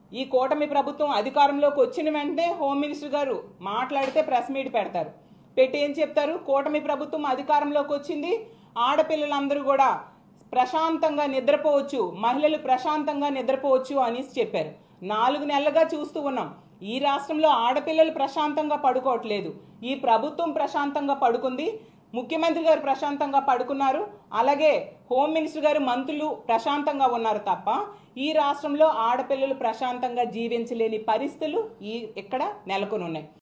ఈ కూటమి ప్రభుత్వం అధికారంలోకి వచ్చిన వెంటనే హోమ్ మినిస్టర్ గారు మాట్లాడితే ప్రెస్ మీట్ పెడతారు పెట్టి ఏం చెప్తారు కూటమి ప్రభుత్వం అధికారంలోకి వచ్చింది ఆడపిల్లలందరూ కూడా ప్రశాంతంగా నిద్రపోవచ్చు మహిళలు ప్రశాంతంగా నిద్రపోవచ్చు అని చెప్పారు నాలుగు నెలలుగా చూస్తూ ఉన్నాం ఈ రాష్ట్రంలో ఆడపిల్లలు ప్రశాంతంగా పడుకోవట్లేదు ఈ ప్రభుత్వం ప్రశాంతంగా పడుకుంది ముఖ్యమంత్రి గారు ప్రశాంతంగా పడుకున్నారు అలాగే హోమ్ మినిస్టర్ గారు మంత్రులు ప్రశాంతంగా ఉన్నారు తప్ప ఈ రాష్ట్రంలో ఆడపిల్లలు ప్రశాంతంగా జీవించలేని పరిస్థితులు ఈ ఇక్కడ నెలకొని ఉన్నాయి